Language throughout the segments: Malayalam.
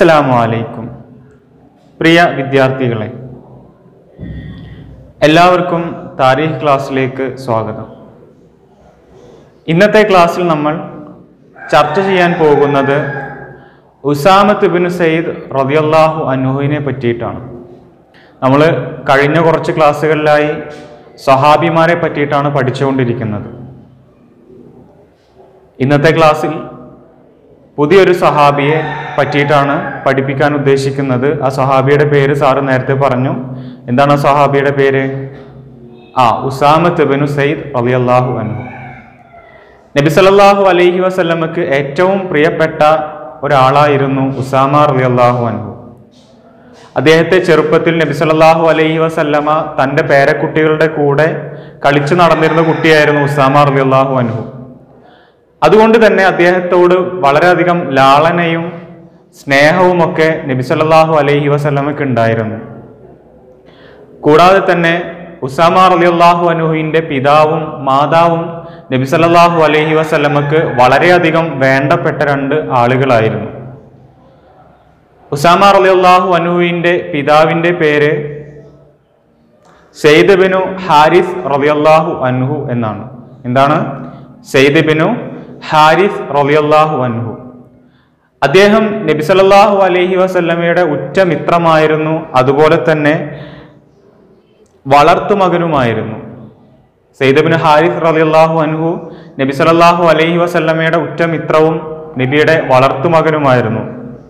അസ്സലാമു അലൈക്കും പ്രിയ വിദ്യാർത്ഥികളെ എല്ലാവർക്കും താരീഖ് ക്ലാസ്സിലേക്ക് സ്വാഗതം ഇന്നത്തെ ക്ലാസ്സിൽ നമ്മൾ ചർച്ച ചെയ്യാൻ പോകുന്നത് ഉസാമത്ത് ബിൻ സയ്യിദ് റളിയല്ലാഹു അൻഹുവിനെ പറ്റിയിട്ടാണ് നമ്മൾ കഴിഞ്ഞ കുറച്ച് ക്ലാസ്സുകളിലായി സഹാബിമാരെ പറ്റിയിട്ടാണ് പഠിച്ചുകൊണ്ടിരിക്കുന്നത് ഇന്നത്തെ ക്ലാസ്സിൽ പുതിയൊരു സഹാബിയെ പറ്റിയിട്ടാണ് പഠിപ്പിക്കാൻ ഉദ്ദേശിക്കുന്നത് ആ സഹാബിയുടെ പേര് സാറ് നേരത്തെ പറഞ്ഞു എന്താണ് ആ സഹാബിയുടെ പേര് ആ ഉസാമത്ത് ബിനു സയ്യിദ് റളിയല്ലാഹു അൻഹു നബി സല്ലല്ലാഹു അലൈഹി വസല്ലമക്ക് ഏറ്റവും പ്രിയപ്പെട്ട ഒരാളായിരുന്നു ഉസാമ റളിയല്ലാഹു അൻഹു അദ്ദേഹത്തെ ചെറുപ്പത്തിൽ നബി സല്ലല്ലാഹു അലൈഹി വസല്ലമ തൻ്റെ പേരക്കുട്ടികളുടെ കൂടെ കളിച്ചു നടന്നിരുന്ന കുട്ടിയായിരുന്നു ഉസാമ റളിയല്ലാഹു അൻഹു അതുകൊണ്ട് തന്നെ അദ്ദേഹത്തോട് വളരെയധികം ലാളനയും സ്നേഹവുമൊക്കെ നബി സല്ലല്ലാഹു അലൈഹി വസല്ലമക്ക് ഉണ്ടായിരുന്നു കൂടാതെ തന്നെ ഉസാമ റളിയല്ലാഹു അൻഹുവിന്റെ പിതാവും മാതാവും നബി സല്ലല്ലാഹു അലൈഹി വസല്ലമക്ക് വളരെയധികം വേണ്ടപ്പെട്ട രണ്ട് ആളുകളായിരുന്നു ഉസാമ റളിയല്ലാഹു അൻഹുവിന്റെ പിതാവിന്റെ പേര് സെയ്ദ് ബിനു ഹാരിസ് റളിയല്ലാഹു അൻഹു എന്നാണ് എന്താണ് സെയ്ദ് ബിനു ഹാരിസ് റളിയല്ലാഹു അൻഹു അദ്ദേഹം നബി സല്ലല്ലാഹു അലൈഹി വസല്ലമയുടെ ഉറ്റ മിത്രമായിരുന്നു അതുപോലെ തന്നെ വളർത്തുമകനുമായിരുന്നു സെയ്ദ് ബിൻ ഹാരിസ് റളിയല്ലാഹു അൻഹു നബി സല്ലല്ലാഹു അലൈഹി വസല്ലമയുടെ ഉറ്റ മിത്രവും നബിയുടെ വളർത്തുമകനുമായിരുന്നു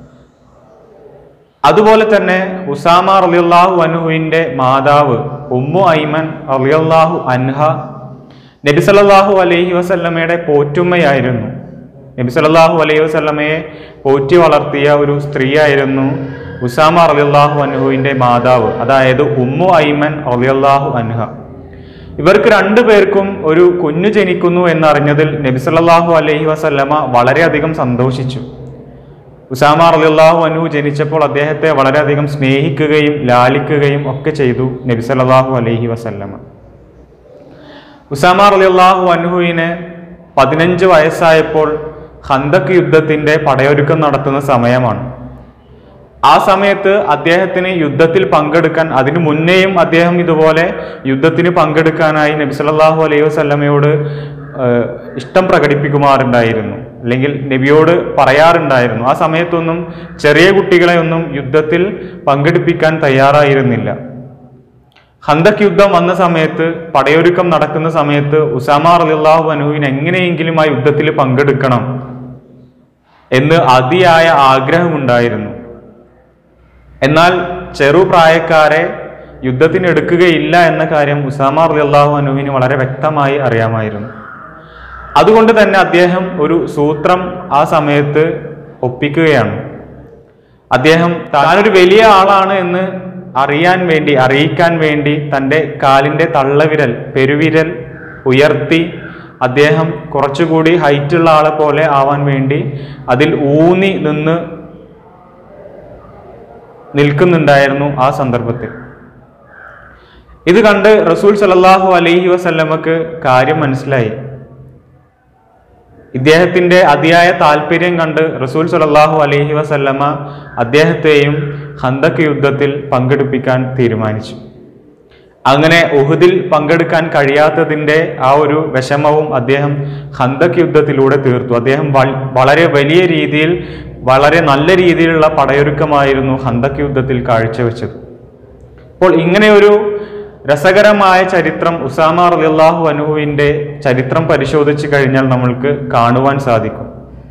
അതുപോലെ തന്നെ ഉസാമ റളിയല്ലാഹു അൻഹുവിന്റെ മാതാവ് ഉമ്മു ഐമൻ റളിയല്ലാഹു അൻഹ നബി സല്ലല്ലാഹു അലൈഹി വസല്ലമയുടെ പോറ്റുമ്മയായിരുന്നു നബി സല്ലല്ലാഹു അലൈഹി വസല്ലമയെ പോറ്റി വളർത്തിയ ഒരു സ്ത്രീയായിരുന്നു ഉസാമ റളിയല്ലാഹു അൻഹുവിന്റെ മാതാവ് അതായത് ഉമ്മു ഐമൻ റളിയല്ലാഹു അൻഹ ഇവർക്ക് രണ്ടു പേർക്കും ഒരു കുഞ്ഞു ജനിക്കുന്നു എന്നറിഞ്ഞതിൽ നബി സല്ലല്ലാഹു അലൈഹി വസല്ലമ വളരെയധികം സന്തോഷിച്ചു ഉസാമ റളിയല്ലാഹു അൻഹു ജനിച്ചപ്പോൾ അദ്ദേഹത്തെ വളരെയധികം സ്നേഹിക്കുകയും ലാലിക്കുകയും ഒക്കെ ചെയ്തു നബി സല്ലല്ലാഹു അലൈഹി വസല്ലമ ഉസാമ റളിയല്ലാഹു അൻഹുവിന് പതിനഞ്ച് വയസ്സായപ്പോൾ ഹന്തക് യുദ്ധത്തിന്റെ പടയൊരുക്കം നടത്തുന്ന സമയമാണ് ആ സമയത്ത് അദ്ദേഹത്തിന് യുദ്ധത്തിൽ പങ്കെടുക്കാൻ അതിനു മുന്നേയും അദ്ദേഹം ഇതുപോലെ യുദ്ധത്തിന് പങ്കെടുക്കാനായി നബി സല്ലല്ലാഹു അലൈഹി വസല്ലമയോട് ഏഹ്, ഇഷ്ടം പ്രകടിപ്പിക്കുമാറുണ്ടായിരുന്നു അല്ലെങ്കിൽ നബിയോട് പറയാറുണ്ടായിരുന്നു ആ സമയത്തൊന്നും ചെറിയ കുട്ടികളെ ഒന്നും യുദ്ധത്തിൽ പങ്കെടുപ്പിക്കാൻ തയ്യാറായിരുന്നില്ല ഹന്തക് യുദ്ധം വന്ന സമയത്ത് പടയൊരുക്കം നടക്കുന്ന സമയത്ത് ഉസാമ റളിയല്ലാഹു അൻഹുവിന് എങ്ങനെയെങ്കിലും ആ യുദ്ധത്തിൽ പങ്കെടുക്കണം എന്ന് അതിയായ ആഗ്രഹമുണ്ടായിരുന്നു എന്നാൽ ചെറുപ്രായക്കാരെ യുദ്ധത്തിന് എടുക്കുകയില്ല എന്ന കാര്യം ഉസാമ റളിയല്ലാഹു അൻഹുവിന് വളരെ വ്യക്തമായി അറിയാമായിരുന്നു അതുകൊണ്ട് തന്നെ അദ്ദേഹം ഒരു സൂത്രം ആ സമയത്ത് ഒപ്പിക്കുകയാണ് അദ്ദേഹം താനൊരു വലിയ ആളാണ് എന്ന് അറിയാൻ വേണ്ടി അറിയിക്കാൻ വേണ്ടി തൻ്റെ കാലിൻ്റെ തള്ളവിരൽ പെരുവിരൽ ഉയർത്തി അദ്ദേഹം കുറച്ചുകൂടി ഹൈറ്റുള്ള ആളെ പോലെ ആവാൻ വേണ്ടി അതിൽ ഊന്നി നിന്ന് നിൽക്കുന്നുണ്ടായിരുന്നു ആ സന്ദർഭത്തിൽ ഇത് കണ്ട് റസൂൽ സല്ലല്ലാഹു അലൈഹി വസല്ലമക്ക് കാര്യം മനസ്സിലായി ഇദ്ദേഹത്തിന്റെ അതിയായ താല്പര്യം കണ്ട് റസൂൽ സല്ലല്ലാഹു അലൈഹി വസല്ലമ അദ്ദേഹത്തെയും ഹന്തക് യുദ്ധത്തിൽ പങ്കെടുപ്പിക്കാൻ തീരുമാനിച്ചു അങ്ങനെ ഉഹുദിൽ പങ്കെടുക്കാൻ കഴിയാത്തതിന്റെ ആ ഒരു വിഷമവും അദ്ദേഹം ഹന്തക് യുദ്ധത്തിലൂടെ തീർത്തു അദ്ദേഹം വൾ- വളരെ വലിയ രീതിയിൽ വളരെ നല്ല രീതിയിലുള്ള പടയൊരുക്കമായിരുന്നു ഹന്തക് യുദ്ധത്തിൽ കാഴ്ചവെച്ചത് അപ്പോൾ ഇങ്ങനെ ഒരു രസകരമായ ചരിത്രം ഉസാമ റളിയല്ലാഹു അൻഹുവിന്റെ ചരിത്രം പരിശോധിച്ചു കഴിഞ്ഞാൽ നമ്മൾക്ക് കാണുവാൻ സാധിക്കും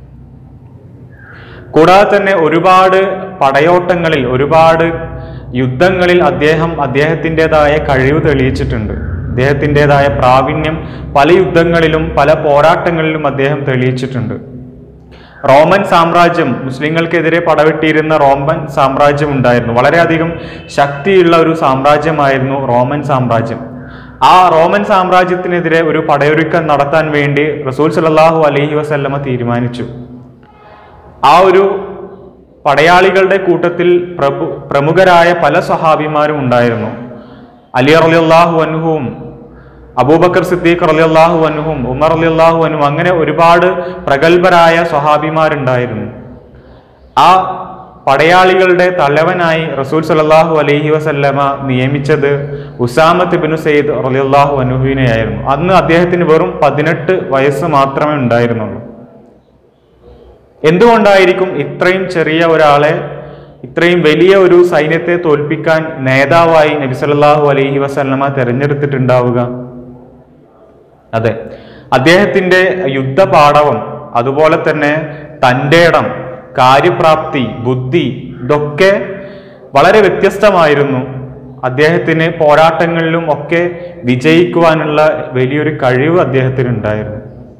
കൂടാതെ തന്നെ ഒരുപാട് പടയോട്ടങ്ങളിൽ ഒരുപാട് യുദ്ധങ്ങളിൽ അദ്ദേഹം അദ്ദേഹത്തിൻ്റെതായ കഴിവ് തെളിയിച്ചിട്ടുണ്ട് അദ്ദേഹത്തിൻ്റെതായ പ്രാവീണ്യം പല യുദ്ധങ്ങളിലും പല പോരാട്ടങ്ങളിലും അദ്ദേഹം തെളിയിച്ചിട്ടുണ്ട് റോമൻ സാമ്രാജ്യം മുസ്ലിങ്ങൾക്കെതിരെ പടവെട്ടിയിരുന്ന റോമൻ സാമ്രാജ്യം ഉണ്ടായിരുന്നു വളരെയധികം ശക്തിയുള്ള ഒരു സാമ്രാജ്യമായിരുന്നു റോമൻ സാമ്രാജ്യം ആ റോമൻ സാമ്രാജ്യത്തിനെതിരെ ഒരു പടയൊരുക്കം നടത്താൻ വേണ്ടി റസൂൽ സല്ലല്ലാഹു അലൈഹി വസല്ലമ തീരുമാനിച്ചു ആ ഒരു പടയാളികളുടെ കൂട്ടത്തിൽ പ്രഭു പ്രമുഖരായ പല സഹാബിമാരും ഉണ്ടായിരുന്നു അലി റളിയല്ലാഹു അൻഹുവും അബൂബക്കർ സിദ്ദീഖ് റളിയല്ലാഹു അൻഹും ഉമർ റളിയല്ലാഹു അൻഹും അങ്ങനെ ഒരുപാട് പ്രഗത്ഭരായ സ്വഹാബിമാരുണ്ടായിരുന്നു ആ പടയാളികളുടെ തലവനായി റസൂൽ സല്ലല്ലാഹു അലൈഹി വസല്ലമ നിയമിച്ചത് ഉസാമത്ത് ബിനു സെയ്ദ് റളിയല്ലാഹു അൻഹുവിനെയായിരുന്നു അന്ന് അദ്ദേഹത്തിന് വെറും പതിനെട്ട് വയസ്സ് മാത്രമേ ഉണ്ടായിരുന്നുള്ളൂ എന്തുകൊണ്ടായിരിക്കും ഇത്രയും ചെറിയ ഒരാളെ ഇത്രയും വലിയ ഒരു സൈന്യത്തെ തോൽപ്പിക്കാൻ നേതാവായി നബി സല്ലല്ലാഹു അലൈഹി വസല്ലമ തെരഞ്ഞെടുത്തിട്ടുണ്ടാവുക അതെ അദ്ദേഹത്തിന്റെ യുദ്ധപാടവം അതുപോലെ തന്നെ തൻ്റെ ഇടം കാര്യപ്രാപ്തി ബുദ്ധി ഇതൊക്കെ വളരെ വ്യത്യസ്തമായിരുന്നു അദ്ദേഹത്തിന് പോരാട്ടങ്ങളിലും ഒക്കെ വിജയിക്കുവാനുള്ള വലിയൊരു കഴിവ് അദ്ദേഹത്തിന് ഉണ്ടായിരുന്നു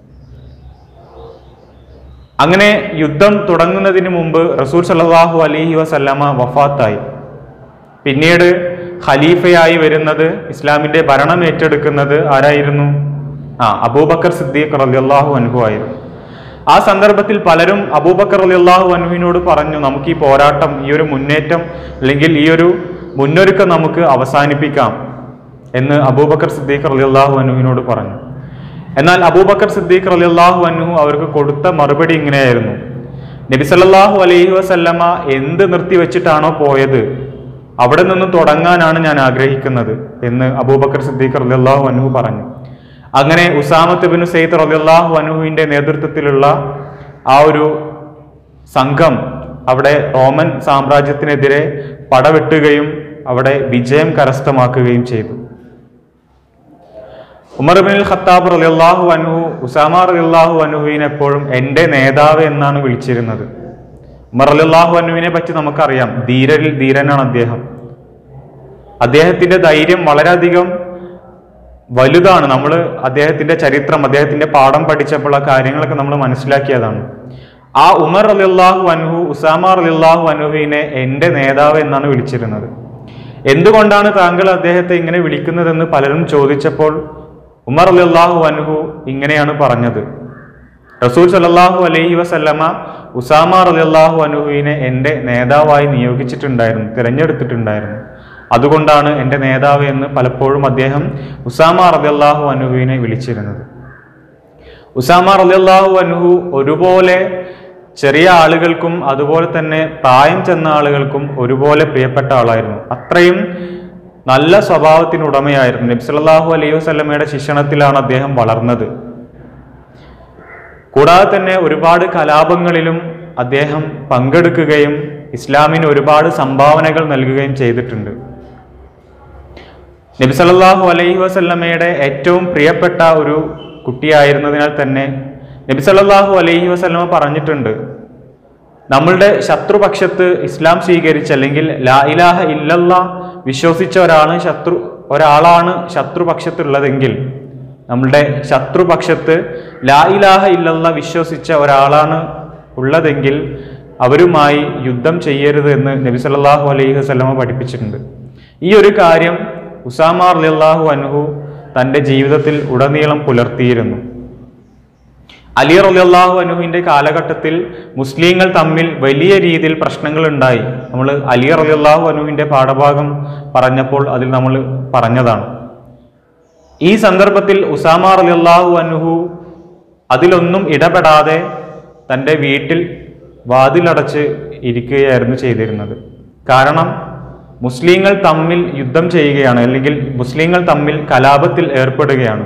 അങ്ങനെ യുദ്ധം തുടങ്ങുന്നതിന് മുമ്പ് റസൂൽ സല്ലല്ലാഹു അലൈഹി വസല്ലമ വഫാത്തായി പിന്നീട് ഖലീഫയായി വരുന്നത് ഇസ്ലാമിന്റെ ഭരണം ഏറ്റെടുക്കുന്നത് ആരായിരുന്നു ആ അബൂബക്കർ സിദ്ദീഖ് റളിയല്ലാഹു അൻഹു ആയിരുന്നു ആ സന്ദർഭത്തിൽ പലരും അബൂബക്കർ റളിയല്ലാഹു അൻഹുവിനോട് പറഞ്ഞു നമുക്ക് ഈ പോരാട്ടം ഈ ഒരു മുന്നേറ്റം അല്ലെങ്കിൽ ഈ ഒരു മുന്നൊരുക്കം നമുക്ക് അവസാനിപ്പിക്കാം എന്ന് അബൂബക്കർ സിദ്ദീഖ് റളിയല്ലാഹു അൻഹുവിനോട് പറഞ്ഞു എന്നാൽ അബൂബക്കർ സിദ്ദീഖ് റളിയല്ലാഹു അൻഹു അവർക്ക് കൊടുത്ത മറുപടി ഇങ്ങനെയായിരുന്നു നബി സല്ലല്ലാഹു അലൈഹി വസല്ലമ എന്ത് നിർത്തിവെച്ചിട്ടാണോ പോയത് അവിടെ നിന്ന് തുടങ്ങാനാണ് ഞാൻ ആഗ്രഹിക്കുന്നത് എന്ന് അബൂബക്കർ സിദ്ദീഖ് റളിയല്ലാഹു അൻഹു പറഞ്ഞു അങ്ങനെ ഉസാമത്ത് ബിൻ സെയ്ദ് റളിയല്ലാഹു അൻഹുവിന്റെ നേതൃത്വത്തിലുള്ള ആ ഒരു സംഘം അവിടെ റോമൻ സാമ്രാജ്യത്തിനെതിരെ പടവെട്ടുകയും അവിടെ വിജയം കരസ്ഥമാക്കുകയും ചെയ്തു ഉമർ ബിൻ ഖത്താബ് റളിയല്ലാഹു അൻഹു ഉസാമ റളിയല്ലാഹു അൻഹുവിനെ എപ്പോഴും എൻ്റെ നേതാവ് എന്നാണ് വിളിച്ചിരുന്നത് ഉമർ റളിയല്ലാഹു അൻഹുവിനെ പറ്റി നമുക്കറിയാം ധീരരിൽ ധീരനാണ് അദ്ദേഹം അദ്ദേഹത്തിന്റെ ധൈര്യം വളരെയധികം വലുതാണ് നമ്മൾ അദ്ദേഹത്തിന്റെ ചരിത്രം അദ്ദേഹത്തിന്റെ പാഠം പഠിച്ചപ്പോൾ ആ കാര്യങ്ങളൊക്കെ നമ്മൾ മനസ്സിലാക്കിയതാണ് ആ ഉമർ റളിയല്ലാഹു അൻഹു ഉസാമ റളിയല്ലാഹു അൻഹുവിനെ എൻ്റെ നേതാവ് എന്നാണ് വിളിച്ചിരുന്നത് എന്തുകൊണ്ടാണ് താങ്കൾ അദ്ദേഹത്തെ ഇങ്ങനെ വിളിക്കുന്നതെന്ന് പലരും ചോദിച്ചപ്പോൾ ഉമർ അലിയല്ലാഹു അൻഹു ഇങ്ങനെയാണ് പറഞ്ഞത് റസൂൽ സല്ലല്ലാഹു അലൈഹി വസല്ലമ ഉസാമ റളിയല്ലാഹു അൻഹുവിനെ എൻ്റെ നേതാവായി നിയോഗിച്ചിട്ടുണ്ടായിരുന്നു തിരഞ്ഞെടുത്തിട്ടുണ്ടായിരുന്നു അതുകൊണ്ടാണ് എൻ്റെ നേതാവ് എന്ന് പലപ്പോഴും അദ്ദേഹം ഉസാമ റളിയല്ലാഹു അൻഹുവിനെ വിളിച്ചിരുന്നത് ഉസാമ റളിയല്ലാഹു അൻഹു ഒരുപോലെ ചെറിയ ആളുകൾക്കും അതുപോലെ തന്നെ പ്രായം ചെന്ന ആളുകൾക്കും ഒരുപോലെ പ്രിയപ്പെട്ട ആളായിരുന്നു അത്രയും നല്ല സ്വഭാവത്തിന് ഉടമയായിരുന്നു നബി സല്ലല്ലാഹു അലൈഹി വസല്ലമയുടെ ശിക്ഷണത്തിലാണ് അദ്ദേഹം വളർന്നത് കൂടാതെ തന്നെ ഒരുപാട് കലാപങ്ങളിലും അദ്ദേഹം പങ്കെടുക്കുകയും ഇസ്ലാമിന് ഒരുപാട് സംഭാവനകൾ നൽകുകയും ചെയ്തിട്ടുണ്ട് നബി സല്ലല്ലാഹു അലൈഹി വസല്ലമയുടെ ഏറ്റവും പ്രിയപ്പെട്ട ഒരു കുട്ടിയായിരുന്നതിനാൽ തന്നെ നബി സല്ലല്ലാഹു അലൈഹി വസല്ലമ പറഞ്ഞിട്ടുണ്ട് നമ്മളുടെ ശത്രുപക്ഷത്ത് ഇസ്ലാം സ്വീകരിച്ച അല്ലെങ്കിൽ ലാ ഇലാഹ ഇല്ലല്ല വിശ്വസിച്ച ഒരാളാണ് ശത്രു ഒരാളാണ് ശത്രുപക്ഷത്തുള്ളതെങ്കിൽ നമ്മളുടെ ശത്രുപക്ഷത്ത് ലാ ഇലാഹ ഇല്ലല്ല വിശ്വസിച്ച ഒരാളാണ് ഉള്ളതെങ്കിൽ അവരുമായി യുദ്ധം ചെയ്യരുത് എന്ന് നബി സല്ലല്ലാഹു അലൈഹി വസല്ലമ പഠിപ്പിച്ചിട്ടുണ്ട് ഈ ഒരു കാര്യം ഉസാമ റളിയല്ലാഹു അൻഹു തൻ്റെ ജീവിതത്തിൽ ഉടനീളം പുലർത്തിയിരുന്നു അലി റളിയല്ലാഹു അനുവിന്റെ കാലഘട്ടത്തിൽ മുസ്ലിങ്ങൾ തമ്മിൽ വലിയ രീതിയിൽ പ്രശ്നങ്ങൾ ഉണ്ടായി നമ്മൾ അലി റളിയല്ലാഹു അനുവിന്റെ പാഠഭാഗം പറഞ്ഞപ്പോൾ അതിൽ നമ്മൾ പറഞ്ഞതാണ് ഈ സന്ദർഭത്തിൽ ഉസാമ റളിയല്ലാഹു അൻഹു അതിലൊന്നും ഇടപെടാതെ തൻ്റെ വീട്ടിൽ വാതിലടച്ച് ഇരിക്കുകയായിരുന്നു ചെയ്തിരുന്നത് കാരണം മുസ്ലിങ്ങൾ തമ്മിൽ യുദ്ധം ചെയ്യുകയാണ് അല്ലെങ്കിൽ മുസ്ലിങ്ങൾ തമ്മിൽ കലാപത്തിൽ ഏർപ്പെടുകയാണ്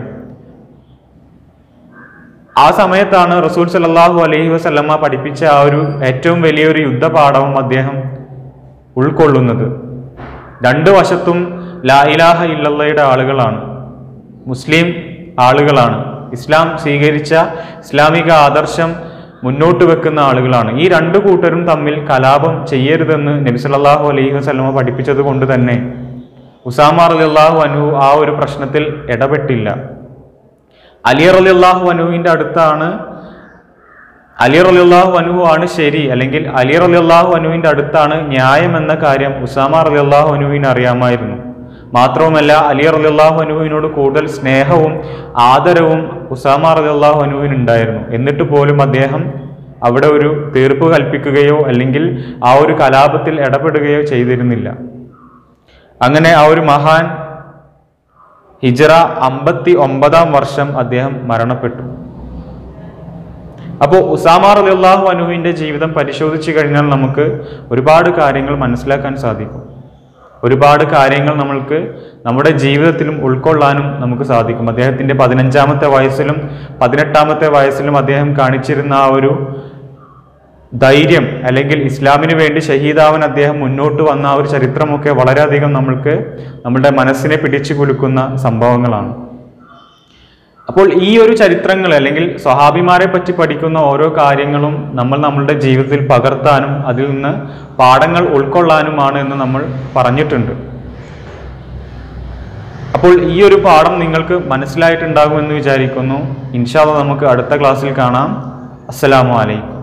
ആ സമയത്താണ് റസൂൽ സല്ലല്ലാഹു അലൈഹി വസല്ലമ്മ പഠിപ്പിച്ച ആ ഒരു ഏറ്റവും വലിയൊരു യുദ്ധപാഠവും അദ്ദേഹം ഉൾക്കൊള്ളുന്നത് രണ്ട് വശത്തും ലാ ഇലാഹ ഇല്ലല്ലയുടെ ആളുകളാണ് മുസ്ലിം ആളുകളാണ് ഇസ്ലാം സ്വീകരിച്ച ഇസ്ലാമിക ആദർശം മുന്നോട്ട് വെക്കുന്ന ആളുകളാണ് ഈ രണ്ടു കൂട്ടരും തമ്മിൽ കലാപം ചെയ്യരുതെന്ന് നബി സല്ലല്ലാഹു അലൈഹി വസല്ലമ പഠിപ്പിച്ചത് കൊണ്ട് തന്നെ ഉസാമ റളിയല്ലാഹു അൻഹു ആ ഒരു പ്രശ്നത്തിൽ ഇടപെട്ടില്ല അലി റളിയല്ലാഹു അനുവിന്റെ അടുത്താണ് അലി റളിയല്ലാഹു അനുഹു ആണ് ശരി അല്ലെങ്കിൽ അലി റളിയല്ലാഹു അനുവിന്റെ അടുത്താണ് ന്യായം എന്ന കാര്യം ഉസാമ റളിയല്ലാഹു അനുവിന് അറിയാമായിരുന്നു മാത്രവുമല്ല അലി റളിയല്ലാഹു അനുവിനോട് കൂടുതൽ സ്നേഹവും ആദരവും ഉസാമ റളിയല്ലാഹു അനുവിന് ഉണ്ടായിരുന്നു എന്നിട്ട് പോലും അദ്ദേഹം അവിടെ ഒരു തീർപ്പ് കൽപ്പിക്കുകയോ അല്ലെങ്കിൽ ആ ഒരു കലാപത്തിൽ ഇടപെടുകയോ ചെയ്തിരുന്നില്ല അങ്ങനെ ആ ഒരു മഹാൻ ഹിജറ അമ്പത്തി ഒമ്പതാം വർഷം അദ്ദേഹം മരണപ്പെട്ടു അപ്പോൾ ഉസാമാർ അലിള്ളാഹു അനുവിൻ്റെ ജീവിതം പരിശോധിച്ചു കഴിഞ്ഞാൽ നമുക്ക് ഒരുപാട് കാര്യങ്ങൾ മനസ്സിലാക്കാൻ സാധിക്കും ഒരുപാട് കാര്യങ്ങൾ നമ്മൾക്ക് നമ്മുടെ ജീവിതത്തിലും ഉൾക്കൊള്ളാനും നമുക്ക് സാധിക്കും അദ്ദേഹത്തിൻ്റെ പതിനഞ്ചാമത്തെ വയസ്സിലും പതിനെട്ടാമത്തെ വയസ്സിലും അദ്ദേഹം കാണിച്ചിരുന്ന ആ ഒരു ധൈര്യം അല്ലെങ്കിൽ ഇസ്ലാമിന് വേണ്ടി ഷഹീദാവാൻ അദ്ദേഹം മുന്നോട്ട് വന്ന ആ ഒരു ചരിത്രമൊക്കെ വളരെയധികം നമ്മൾക്ക് നമ്മുടെ മനസ്സിനെ പിടിച്ചു കുലുക്കുന്ന സംഭവങ്ങളാണ് അപ്പോൾ ഈ ഒരു ചരിത്രങ്ങൾ അല്ലെങ്കിൽ സ്വഹാബിമാരെ പറ്റി പഠിക്കുന്ന ഓരോ കാര്യങ്ങളും നമ്മൾ നമ്മളുടെ ജീവിതത്തിൽ പകർത്താനും അതിൽ നിന്ന് പാഠങ്ങൾ ഉൾക്കൊള്ളാനുമാണ് എന്ന് നമ്മൾ പറഞ്ഞിട്ടുണ്ട് അപ്പോൾ ഈ ഒരു പാഠം നിങ്ങൾക്ക് മനസ്സിലായിട്ടുണ്ടാകുമെന്ന് വിചാരിക്കുന്നു ഇൻഷാല്ല നമുക്ക് അടുത്ത ക്ലാസ്സിൽ കാണാം അസ്സലാമു അലൈക്കും